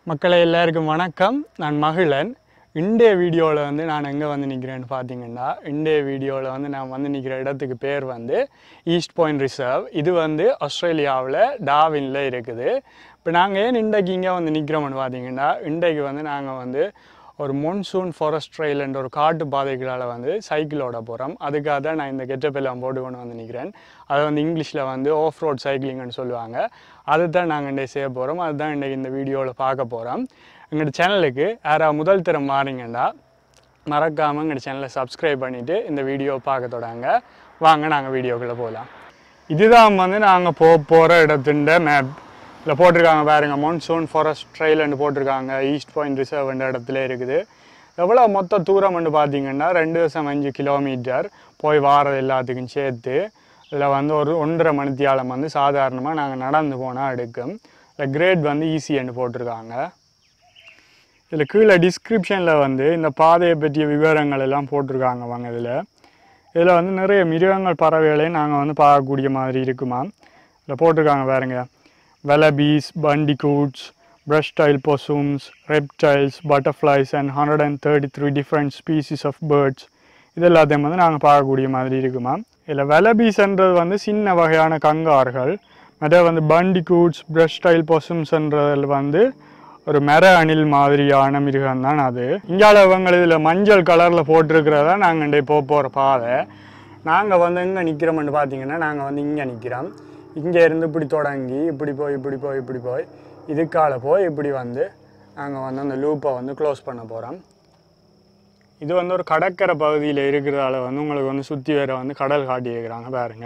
மக்களை எல்லாருக்கும் வணக்கம் நான் மகிழன் இன்றைய வீடியோவில் வந்து நான் எங்கே வந்து நிற்கிறேன்னு பார்த்தீங்கன்னா இன்றைய வீடியோவில் வந்து நான் வந்து நிற்கிற இடத்துக்கு பேர் வந்து ஈஸ்ட் பாயிண்ட் ரிசர்வ் இது வந்து ஆஸ்திரேலியாவில் டாவினில் இருக்குது இப்போ நாங்கள் ஏன் இன்றைக்கு இங்கே வந்து நிற்கிறோம்னு பார்த்தீங்கன்னா இன்றைக்கு வந்து நாங்கள் வந்து ஒரு மொன்சூன் ஃபாரஸ்ட் ட்ரெயில்ன்ற ஒரு காட்டு பாதைகளால் வந்து சைக்கிளோட போகிறோம் அதுக்காக தான் நான் இந்த கெட்டப்பெல்லாம் போட்டு கொண்டு வந்து நிற்கிறேன் அதை வந்து இங்கிலீஷில் வந்து ஆஃப் ரோட் சைக்கிளிங்னு சொல்லுவாங்க அதை தான் நாங்கள் இன்றைக்கு செய்ய போகிறோம் அதுதான் இன்றைக்கி இந்த வீடியோவில் பார்க்க போகிறோம் எங்களோட சேனலுக்கு யாராவது முதல் தரம் மாறிங்கன்னா மறக்காமல் எங்கள் சேனலை சப்ஸ்கிரைப் பண்ணிவிட்டு இந்த வீடியோ பார்க்க தொடங்க வாங்க நாங்கள் வீடியோக்குள்ளே போகலாம் இதுதான் வந்து நாங்கள் போக போகிற இடத்துண்ட மேப் இதில் போட்டிருக்காங்க பாருங்க மொன்சூன் ஃபாரஸ்ட் ட்ரெயில்னு போட்டிருக்காங்க ஈஸ்ட் பாயிண்ட் ரிசர்வ்ன்ற இடத்துல இருக்குது எவ்வளோ மொத்த தூரம்னு பார்த்தீங்கன்னா ரெண்டு வருஷம் அஞ்சு கிலோமீட்டர் போய் வாரது எல்லாத்துக்கும் சேர்த்து இதில் வந்து ஒரு ஒன்றரை மணித்தியாலம் வந்து சாதாரணமாக நாங்கள் நடந்து போனால் எடுக்கும் இதில் கிரேட் வந்து ஈஸின்னு போட்டிருக்காங்க இதில் கீழே டிஸ்கிரிப்ஷனில் வந்து இந்த பாதையை பற்றிய விவரங்கள் எல்லாம் போட்டிருக்காங்க வாங்க இதில் இதில் வந்து நிறைய மிருகங்கள் பறவைகளையும் நாங்கள் வந்து பார்க்கக்கூடிய மாதிரி இருக்குமா இதில் போட்டிருக்காங்க பாருங்க wallabies bandicoots brush tail possums reptiles butterflies and hundred and thirty three different species of birds இது எல்லாத்தையும் வந்து நாங்கள் பார்க்கக்கூடிய மாதிரி இருக்குமா இதில் வெலபீஸ்ன்றது வந்து சின்ன வகையான கங்கார்கள் மற்ற வந்து பண்டிகூட்ஸ் பிரஷ் டைல் பொசூம்ஸ்ன்றதில் வந்து ஒரு மர அணில் மாதிரியான மிருகம் தான் அது இங்கால இவங்க இதில் மஞ்சள் கலரில் போட்டிருக்கிறதா நாங்கள் இன்றைய போக போகிற பாதை நாங்கள் வந்து எங்கே நிற்கிறோம்னு பார்த்தீங்கன்னா நாங்கள் வந்து இங்கே நிற்கிறோம் இங்கே இருந்து இப்படி தொடங்கி இப்படி போய் இப்படி போய் இப்படி போய் இதுக்கால போய் இப்படி வந்து நாங்கள் வந்து அந்த லூப்பை வந்து க்ளோஸ் பண்ண போகிறோம் இது வந்து ஒரு கடற்கரை பகுதியில் இருக்கிறதால வந்து உங்களுக்கு வந்து சுற்றி வேற வந்து கடல் காட்டி இருக்கிறாங்க பாருங்க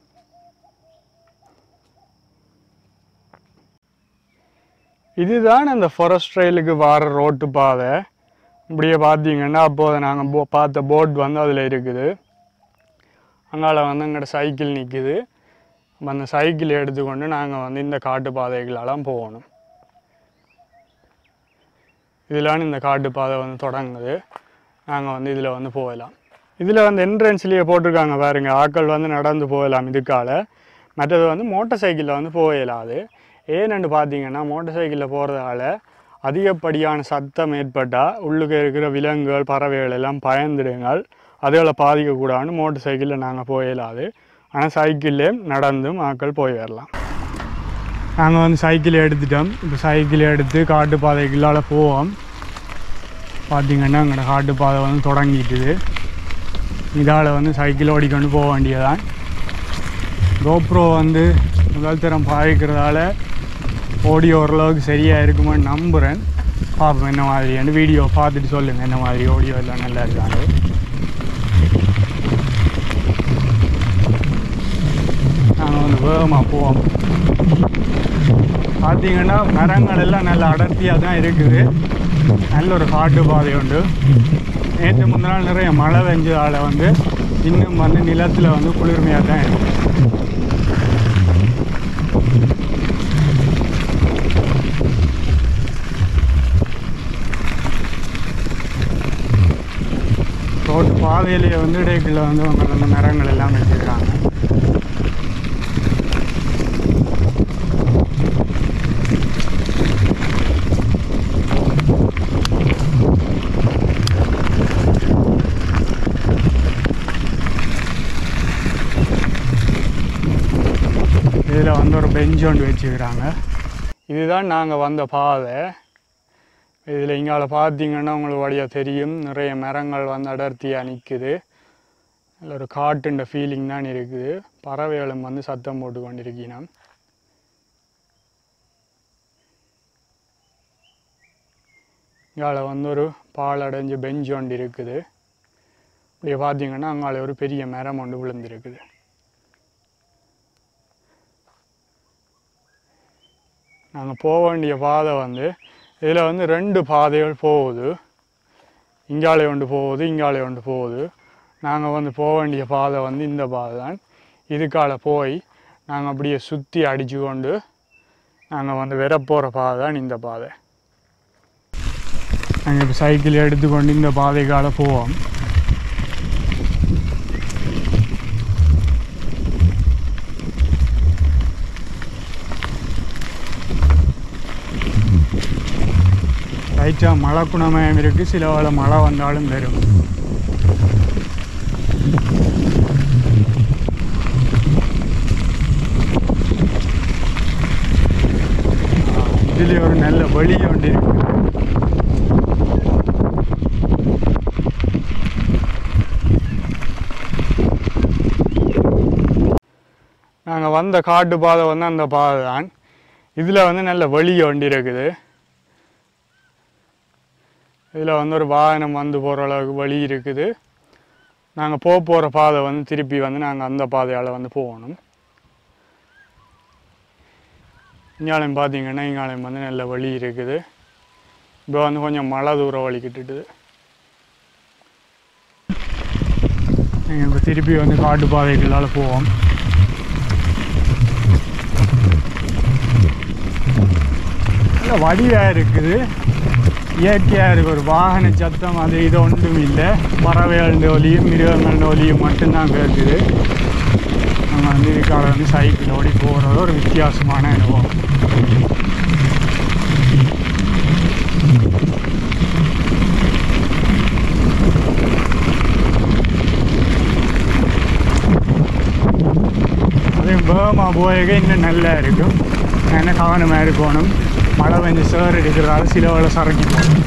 இதுதான் அந்த ஃபாரஸ்ட் ட்ரெயிலுக்கு வர ரோட்டு பாதை இப்படியே பார்த்தீங்கன்னா அப்போது நாங்கள் போ பார்த்த போட் வந்து அதில் இருக்குது அங்கால வந்து எங்களோட சைக்கிள் நிற்குது அப்ப அந்த சைக்கிள் எடுத்துக்கொண்டு நாங்கள் வந்து இந்த காட்டு பாதைகளெல்லாம் போகணும் இதிலான இந்த காட்டு பாதை வந்து தொடங்குது நாங்கள் வந்து இதில் வந்து போகலாம் இதில் வந்து என்ட்ரன்ஸ்லேயே போட்டிருக்காங்க பாருங்க ஆட்கள் வந்து நடந்து போகலாம் இதுக்கால மற்றது வந்து மோட்டார் சைக்கிளில் வந்து போக இயலாது ஏன்னு பார்த்தீங்கன்னா மோட்டார் சைக்கிளில் போகிறதால அதிகப்படியான சத்தம் ஏற்பட்டால் உள்ளுக்கு இருக்கிற விலங்குகள் பறவைகள் எல்லாம் பயந்துடுங்கள் அதுகளை பாதிக்கக்கூடாதுன்னு மோட்டார் சைக்கிளில் நாங்கள் போக இயலாது ஆனால் சைக்கிள்லே நடந்தும் ஆட்கள் போய் வரலாம் நாங்கள் வந்து சைக்கிள் எடுத்துட்டோம் இப்போ சைக்கிள் எடுத்து காட்டு பாதைகளால் போவோம் பார்த்தீங்கன்னா எங்களோட காட்டு பாதை வந்து தொடங்கிட்டுது இதால் வந்து சைக்கிள் ஓடிக்கொண்டு போக வேண்டியதான் கோப்ரோ வந்து முதல் தரம் பாய்க்கிறதால ஓடியோ ஓரளவுக்கு சரியாக இருக்குமான்னு நம்புகிறேன் பார்ப்போம் என்ன மாதிரியான வீடியோ பார்த்துட்டு சொல்லுங்கள் என்ன மாதிரி ஓடியோ எல்லாம் நல்லா இருக்காங்க நாங்கள் வந்து வேகமாக போவோம் பார்த்தீங்கன்னா மரங்கள் எல்லாம் நல்ல அடர்த்தியாக தான் இருக்குது நல்ல ஒரு காட்டு பாதை உண்டு நேற்று முந்தின நாள் நிறைய மழை பெஞ்சதால் வந்து இன்னும் வந்து நிலத்தில் வந்து குளிர்மையாக தான் இருக்கு ரோட்டு பாதையிலேயே வந்து இடைக்குள்ள வந்து அவங்க அந்த மரங்கள் எல்லாம் வச்சுருக்காங்க இதில் வந்து ஒரு பெஞ்ச் ஒன்று வச்சுக்கிறாங்க இதுதான் நாங்கள் வந்த பாதை இதில் இங்கால பார்த்தீங்கன்னா உங்களுக்கு வழியாக தெரியும் நிறைய மரங்கள் வந்து அடர்த்தியாக நிற்குது அதில் ஒரு காட்டுன்ற ஃபீலிங் தான் இருக்குது பறவைகளும் வந்து சத்தம் போட்டு கொண்டிருக்கணும் இங்கால வந்து ஒரு பால் அடைஞ்ச பெஞ்ச் ஒன்று இருக்குது இப்படியே பார்த்தீங்கன்னா அங்கால ஒரு பெரிய மரம் ஒன்று விழுந்திருக்குது நாங்கள் போக வேண்டிய பாதை வந்து இதில் வந்து ரெண்டு பாதைகள் போகுது இங்காலே ஒன்று போகுது இங்காலே ஒன்று போகுது நாங்கள் வந்து போக வேண்டிய பாதை வந்து இந்த பாதை தான் இதுக்கால போய் நாங்கள் அப்படியே சுற்றி அடித்து கொண்டு நாங்கள் வந்து வரப்போகிற பாதை தான் இந்த பாதை நாங்கள் இப்போ சைக்கிள் எடுத்துக்கொண்டு இந்த பாதைக்கால போவோம் குடித்தா மழை குணமயம் இருக்குது சில வேளை மழை வந்தாலும் வரும் இதுலேயே ஒரு நல்ல வழி ஒன்று இருக்கு நாங்கள் வந்த காட்டு பாதை வந்து அந்த பாதை தான் இதில் வந்து நல்ல வழி வண்டி இருக்குது இதில் வந்து ஒரு வாகனம் வந்து போகிற அளவுக்கு வழி இருக்குது நாங்கள் போக போகிற பாதை வந்து திருப்பி வந்து நாங்கள் அந்த பாதையால் வந்து போகணும் இங்காலயம் பார்த்தீங்கன்னா இங்காலயம் வந்து நல்ல வழி இருக்குது இப்போ வந்து கொஞ்சம் மழை தூரம் வலிக்கிட்டுது நீங்கள் இப்போ திருப்பி வந்து காட்டு பாதைகளால் போவோம் நல்ல வடிவாக இருக்குது இயற்கையாக இருக்குது ஒரு வாகன சத்தம் அது இது ஒன்றும் இல்லை பறவைகள ஒலியும் மிருகங்கள ஒலியும் மட்டும்தான் கேட்குது நம்ம வந்து இதுக்காக வந்து சைக்கிள் ஓடி போகிறது ஒரு வித்தியாசமான அனுபவம் அதே வேகமாக போயக இன்னும் நல்லா இருக்கும் என்ன கவனமாக இருக்கணும் மழை பெஞ்சு சேர் எடுக்கிறதால சில வேலை சரக்கி போகும்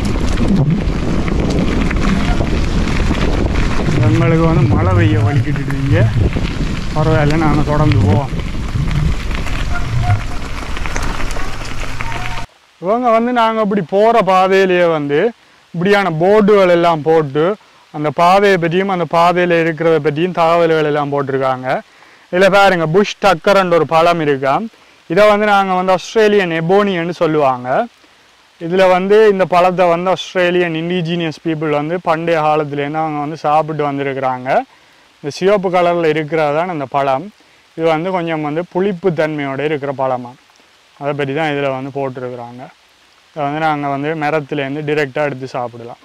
எங்களுக்கு வந்து மழை பெய்ய வலிக்கிட்டுருவீங்க பரவாயில்ல நாங்கள் தொடர்ந்து போவோம் இவங்க வந்து நாங்கள் இப்படி போகிற பாதையிலேயே வந்து இப்படியான போர்டுகள் எல்லாம் போட்டு அந்த பாதையை பற்றியும் அந்த பாதையில் இருக்கிறத பற்றியும் தகவல்கள் எல்லாம் போட்டிருக்காங்க இதில் பாருங்க புஷ் டக்கர்ன்ற ஒரு பழம் இருக்காம் இதை வந்து நாங்கள் வந்து ஆஸ்திரேலியன் எபோனியன்னு சொல்லுவாங்க இதில் வந்து இந்த பழத்தை வந்து ஆஸ்திரேலியன் இண்டிஜீனியஸ் பீப்புள் வந்து பண்டைய காலத்துலேருந்து அவங்க வந்து சாப்பிட்டு வந்திருக்கிறாங்க இந்த சிவப்பு கலரில் இருக்கிறது தான் இந்த பழம் இது வந்து கொஞ்சம் வந்து புளிப்பு தன்மையோடு இருக்கிற பழமா அதை பற்றி தான் இதில் வந்து போட்டிருக்கிறாங்க இதை வந்து நாங்கள் வந்து மரத்துலேருந்து டிரெக்டாக எடுத்து சாப்பிடலாம்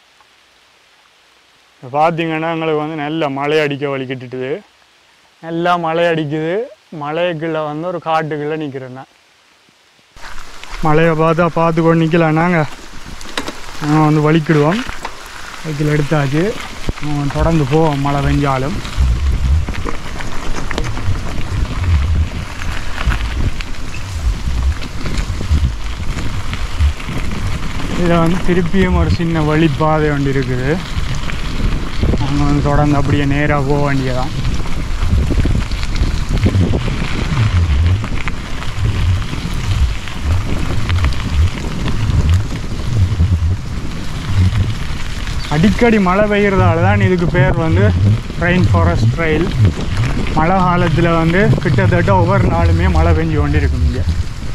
இப்போ பார்த்தீங்கன்னா எங்களுக்கு வந்து நல்ல மழை அடிக்க வலிக்கிட்டுது நல்லா மழை அடிக்குது மலைக்குள்ளே வந்து ஒரு காட்டுக்குள்ளே நிற்கிறேன் நான் மழையை பார்த்தா பார்த்து கொண்டு நிற்கலாம் நாங்கள் நாங்கள் வந்து வலிக்கிடுவோம் சைக்கிள் எடுத்தாச்சு நம்ம தொடர்ந்து போவோம் மழை பெஞ்சாலும் இதில் வந்து திருப்பியும் ஒரு சின்ன வழிப்பாதை ஒன்று இருக்குது நாங்கள் வந்து தொடர்ந்து அப்படியே நேராக போக வேண்டியதான் அடிக்கடி மழை பெய்கிறதால தான் இதுக்கு பேர் வந்து ரெயின் ஃபாரஸ்ட் ட்ரெயில் மழை காலத்தில் வந்து கிட்டத்தட்ட ஒவ்வொரு நாளுமே மழை பெஞ்சு கொண்டு இருக்கும் இங்கே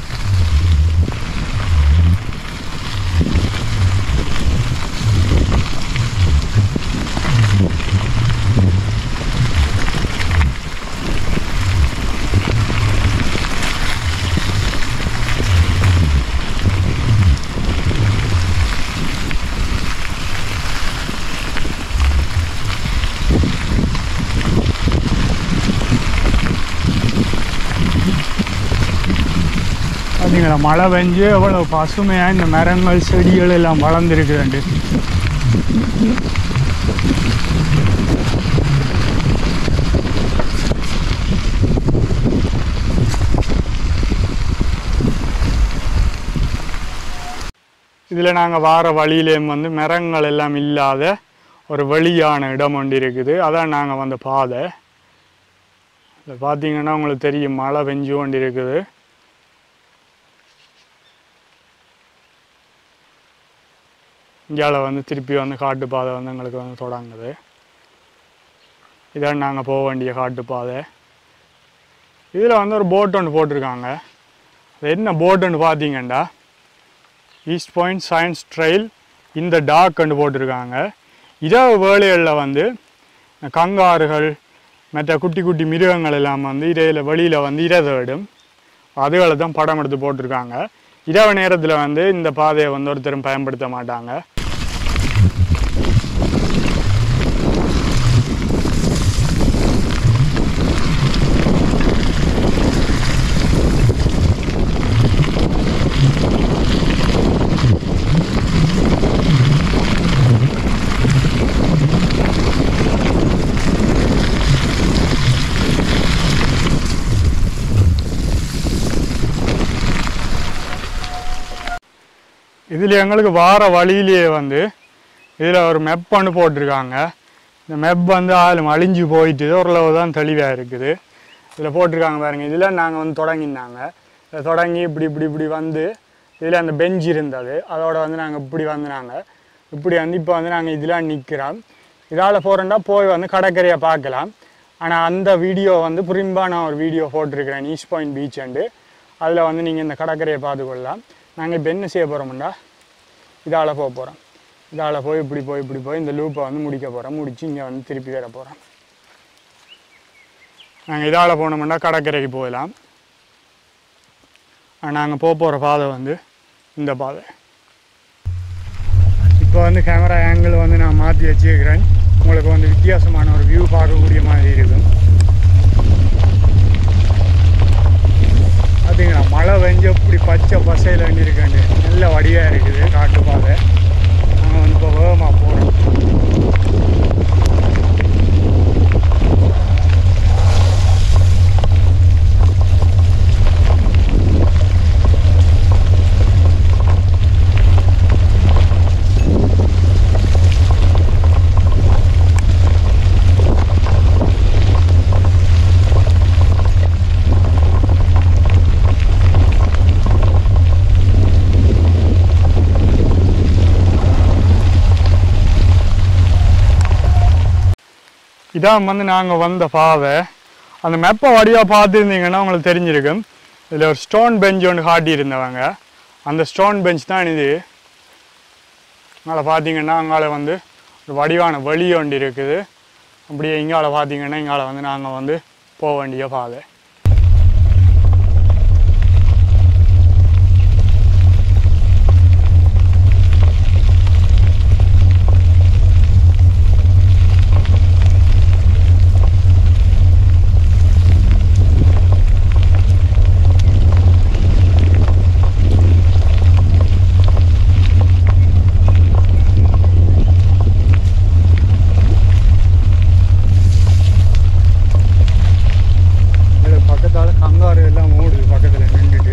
பார்த்தீங்களா மழை பெஞ்சு எவ்வளோ பசுமையாக இந்த மரங்கள் செடிகள் எல்லாம் வளர்ந்துருக்குதுண்டு இதில் நாங்கள் வார வழியிலேயும் வந்து மரங்கள் எல்லாம் இல்லாத ஒரு வெளியான இடம் ஒன்று இருக்குது அதான் நாங்கள் வந்த பாதை இதில் பார்த்தீங்கன்னா உங்களுக்கு தெரியும் மழை பெஞ்சு கொண்டு இருக்குது இந்தியாவில் வந்து திருப்பி வந்து காட்டு பாதை வந்து எங்களுக்கு வந்து தொடங்குது இதான் நாங்கள் போக வேண்டிய காட்டு பாதை இதில் வந்து ஒரு போட் ஒன்று போட்டிருக்காங்க அது என்ன போட்டுன்னு பார்த்தீங்கன்னா ஈஸ்ட் பாயிண்ட் சயின்ஸ் ட்ரெயில் இந்த டாக்னு போட்டிருக்காங்க இரவு வேளைகளில் வந்து கங்காறுகள் மற்ற குட்டி குட்டி மிருகங்கள் எல்லாம் வந்து இடையில வெளியில் வந்து இரை தேடும் அதுகளை தான் படம் எடுத்து போட்டிருக்காங்க இரவு நேரத்தில் வந்து இந்த பாதையை வந்து ஒருத்தரும் பயன்படுத்த மாட்டாங்க இதில் எங்களுக்கு வார வழியிலேயே வந்து இதில் ஒரு மெப் ஒன்று போட்டிருக்காங்க இந்த மெப் வந்து ஆளும் அழிஞ்சு போயிட்டு ஓரளவு தான் தெளிவாக இருக்குது இதில் போட்டிருக்காங்க பாருங்க இதில் நாங்கள் வந்து தொடங்கினாங்க இதை தொடங்கி இப்படி இப்படி இப்படி வந்து இதில் அந்த பெஞ்ச் இருந்தது அதோட வந்து நாங்கள் இப்படி வந்து நாங்கள் இப்படி வந்து இப்போ வந்து நாங்கள் இதில் நிற்கிறோம் இதால் போகிறோம்னா போய் வந்து கடற்கரையை பார்க்கலாம் ஆனால் அந்த வீடியோ வந்து புரிம்பாக நான் ஒரு வீடியோ போட்டிருக்கிறேன் ஈஸ்ட் பாயிண்ட் பீச் அண்டு அதில் வந்து நீங்கள் இந்த கடற்கரையை பார்த்துக்கொள்ளலாம் நாங்கள் இப்போ என்ன செய்ய போகிறோம்டா இதால் போக போகிறோம் இதால் போய் இப்படி போய் இப்படி போய் இந்த லூப்பை வந்து முடிக்க போகிறோம் முடிச்சு இங்கே வந்து திருப்பி வர போகிறோம் நாங்கள் இதால் போனோம்னா கடற்கரைக்கு போகலாம் நாங்கள் போக போகிற பாதை வந்து இந்த பாதை இப்போ வந்து கேமரா ஆங்கிள் வந்து நான் மாற்றி வச்சுக்கிறேன் உங்களுக்கு வந்து வித்தியாசமான ஒரு வியூ பார்க்கக்கூடிய மாதிரி இருக்கும் பார்த்தீங்களா மழை வெஞ்சு இப்படி பச்சை பசையில் இருக்காண்டு நல்ல வடிவாக இருக்குது காட்டு பாதை நாங்கள் வந்து இப்போ வேகமாக போகிறோம் இதான் வந்து நாங்கள் வந்த பாதை அந்த மெப்பை வடிவாக பார்த்துருந்தீங்கன்னா உங்களுக்கு தெரிஞ்சிருக்கும் இதில் ஒரு ஸ்டோன் பெஞ்ச் ஒன்று காட்டியிருந்தவங்க அந்த ஸ்டோன் பெஞ்ச் தான் இது அங்கே பார்த்தீங்கன்னா அங்கால வந்து ஒரு வடிவான வழி ஒன்று இருக்குது அப்படியே இங்கால பார்த்தீங்கன்னா இங்கால வந்து நாங்கள் வந்து போக வேண்டிய பாதை இதில் பக்கத்தால் கங்காரு எல்லாம் ஓடுது பக்கத்தில் நின்றுட்டு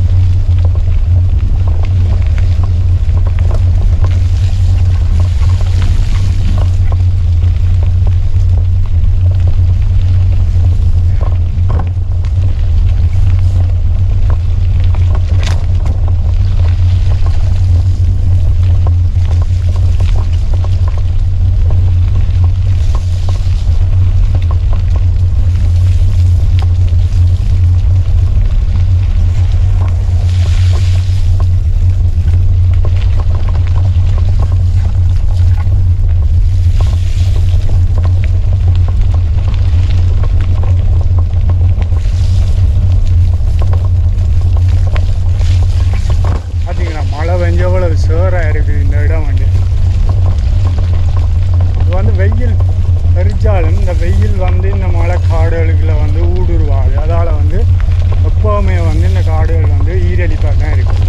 பார்த்தீங்களா மழை பெஞ்ச எவ்வளவு சேராக இருக்குது இந்த இடம் வந்து இது வந்து வெயில் தெரிஞ்சாலும் இந்த வெயில் வந்து இந்த மழை காடுகளுக்குள்ள வந்து ஊடுருவாது அதால் வந்து எப்போவுமே வந்து இந்த காடுகள் வந்து ஈரலிப்பாக தான் இருக்குது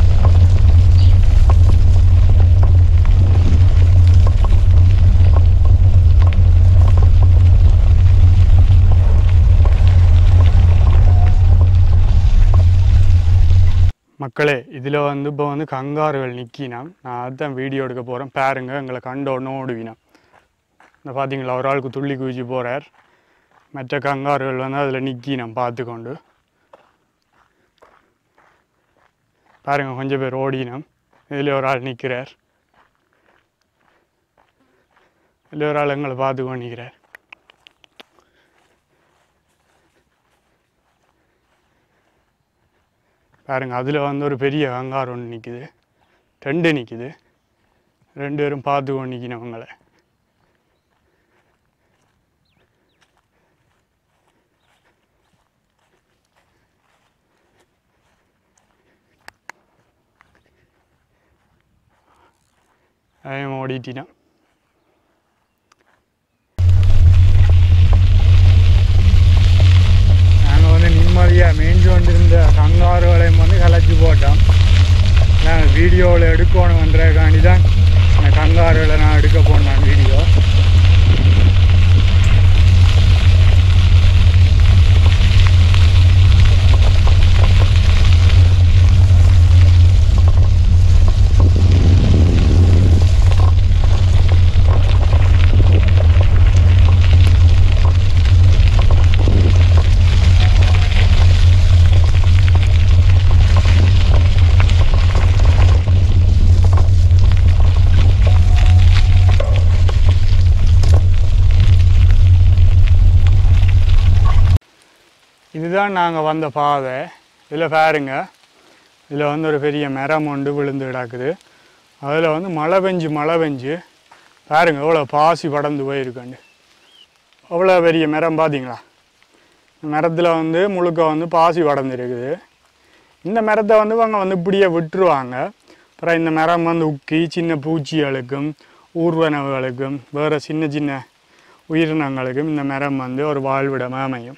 மக்களே இதில் வந்து இப்போ வந்து கங்காருகள் நிற்கினாம் நான் அதுதான் வீடியோ எடுக்க போகிறேன் பாருங்க எங்களை கண்ட உடனே ஓடுவினாம் இந்த பார்த்தீங்களா ஒரு ஆளுக்கு துள்ளி குதிச்சு போகிறார் மற்ற கங்காருகள் வந்து அதில் நிற்கினாம் பார்த்துக்கொண்டு பாருங்க கொஞ்சம் பேர் ஓடினோம் இதில் ஒரு ஆள் நிற்கிறார் இதில் ஒரு ஆள் எங்களை பார்த்துக்கொண்டு நிற்கிறார் பாருங்க அதில் வந்து ஒரு பெரிய கங்கார் ஒன்று நிற்குது ரெண்டு நிற்குது ரெண்டு பேரும் பார்த்து கொண்டு நிற்கினவங்கள அவன் ஓடிட்டினான் நாங்கள் வந்து நிம்மதியாக மேய்ஞ்சு கொண்டிருந்த கங்காருகளையும் வந்து கலைச்சி போட்டோம் நான் வீடியோவில் எடுக்கணுன்றதுக்காண்டி தான் அந்த கங்காருகளை நான் எடுக்க போனேன் வீடியோ இதுதான் நாங்கள் வந்த பாதை இதில் பாருங்க இதில் வந்து ஒரு பெரிய மரம் ஒன்று விழுந்து கிடக்குது அதில் வந்து மழை பெஞ்சு மழை பெஞ்சு பாருங்க எவ்வளோ பாசி படர்ந்து போயிருக்குண்டு அவ்வளோ பெரிய மரம் பார்த்தீங்களா மரத்தில் வந்து முழுக்க வந்து பாசி படர்ந்துருக்குது இந்த மரத்தை வந்து அவங்க வந்து இப்படியே விட்டுருவாங்க அப்புறம் இந்த மரம் வந்து உக்கி சின்ன பூச்சிகளுக்கும் ஊர்வனவுகளுக்கும் வேறு சின்ன சின்ன உயிரினங்களுக்கும் இந்த மரம் வந்து ஒரு வாழ்விடமாக அமையும்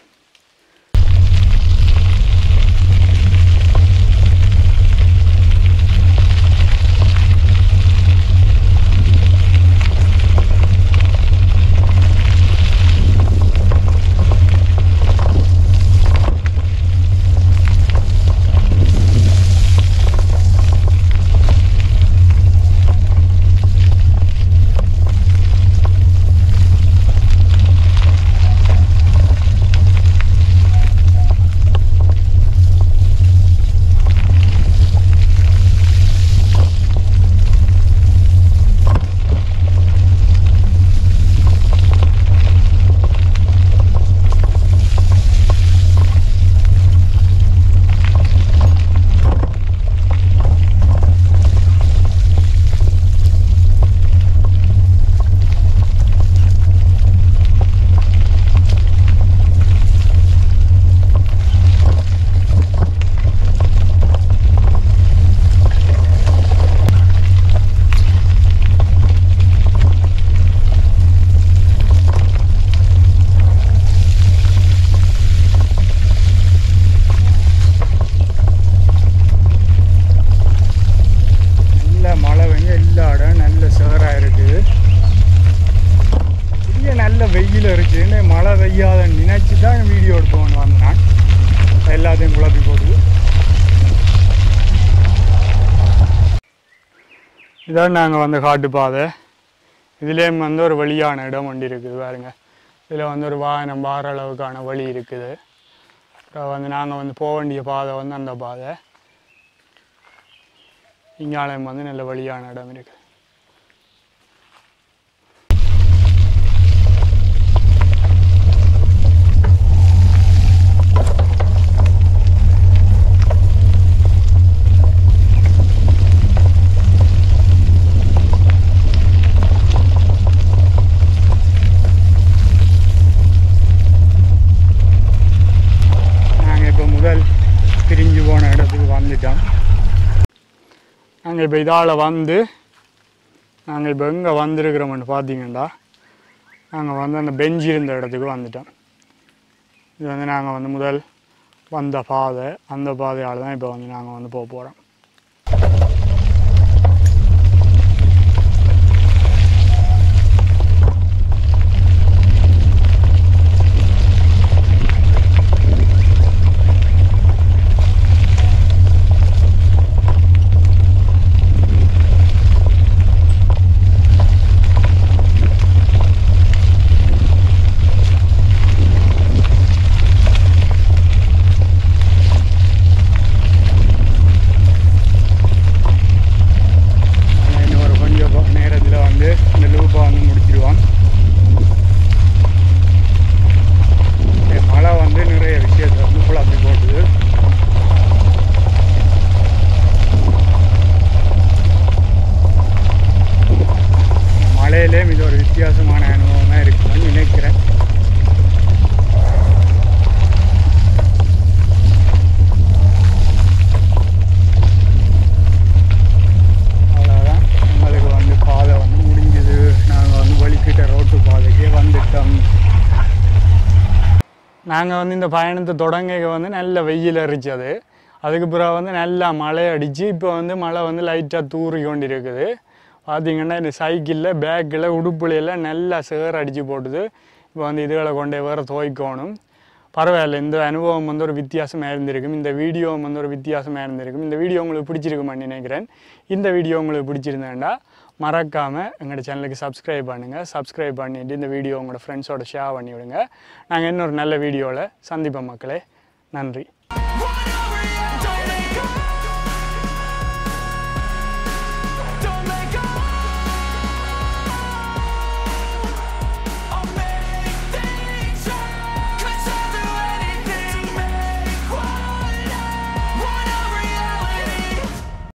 நல்ல மழை பெஞ்சு எல்லா இடம் நல்ல சேராக இருக்குது பெரிய நல்ல வெயில் இருக்குன்னு மழை பெய்யாத நினைச்சு தான் வீடியோ எடுப்போம்னு வந்தேன் எல்லாத்தையும் குழப்பி போடுது இதான் நாங்கள் வந்து காட்டு பாதை இதுலேயும் வந்து ஒரு வழியான இடம் ஒன்று இருக்குது பாருங்க இதில் வந்து ஒரு வாகனம் வார அளவுக்கான வழி இருக்குது அப்புறம் வந்து நாங்கள் வந்து போக வேண்டிய பாதை வந்து அந்த பாதை இங்காலயம் வந்து நல்ல வழியான இடம் இருக்குது நாங்கள் இப்போ முதல் பிரிஞ்சு போன இடத்துக்கு வந்துட்டோம் நாங்கள் இப்போ இதால் வந்து நாங்கள் இப்போ எங்கே வந்திருக்கிறோம்னு பார்த்தீங்கன்னா நாங்கள் வந்து அந்த பெஞ்ச் இருந்த இடத்துக்கு வந்துட்டோம் இது வந்து நாங்கள் வந்து முதல் வந்த பாதை அந்த பாதையால் தான் இப்போ வந்து நாங்கள் வந்து போக போகிறோம் ஆனா இன்னும் ஒரு கொஞ்சம் நேரத்தில் வந்து இந்த லூப்பை வந்து முடிச்சிடுவோம் இந்த மழை வந்து நிறைய விஷயத்தை வந்து குழப்பி போட்டுது மழையிலேயும் இது ஒரு வித்தியாசமான அனுபவமாக இருக்குன்னு நினைக்கிறேன் அவ்வளோதான் எங்களுக்கு வந்து பாதை வந்து முடிஞ்சுது நாங்கள் வந்து வலிக்கிட்ட ரோட்டு பாதைக்கே வந்துட்டோம் நாங்கள் வந்து இந்த பயணத்தை தொடங்க வந்து நல்ல வெயில் அரிச்சது அதுக்கு பிறகு வந்து நல்லா மழை அடித்து இப்போ வந்து மழை வந்து லைட்டாக தூறி கொண்டு இருக்குது பார்த்தீங்கன்னா இந்த சைக்கிளில் பேக்கில் உடுப்புல எல்லாம் நல்லா சேர் அடித்து போட்டுது இப்போ வந்து இதுகளை கொண்டே வேறு துவைக்கணும் பரவாயில்ல இந்த அனுபவம் வந்து ஒரு வித்தியாசமாக இருந்திருக்கும் இந்த வீடியோவும் வந்து ஒரு வித்தியாசமாக இருந்திருக்கும் இந்த வீடியோ உங்களுக்கு பிடிச்சிருக்குமான்னு நினைக்கிறேன் இந்த வீடியோ உங்களுக்கு பிடிச்சிருந்தேன்டா மறக்காமல் எங்களோட சேனலுக்கு சப்ஸ்கிரைப் பண்ணுங்கள் சப்ஸ்கிரைப் பண்ணிவிட்டு இந்த வீடியோ உங்களோட ஃப்ரெண்ட்ஸோட ஷேர் பண்ணி விடுங்க நாங்கள் இன்னொரு நல்ல வீடியோவில் சந்திப்போம் மக்களே நன்றி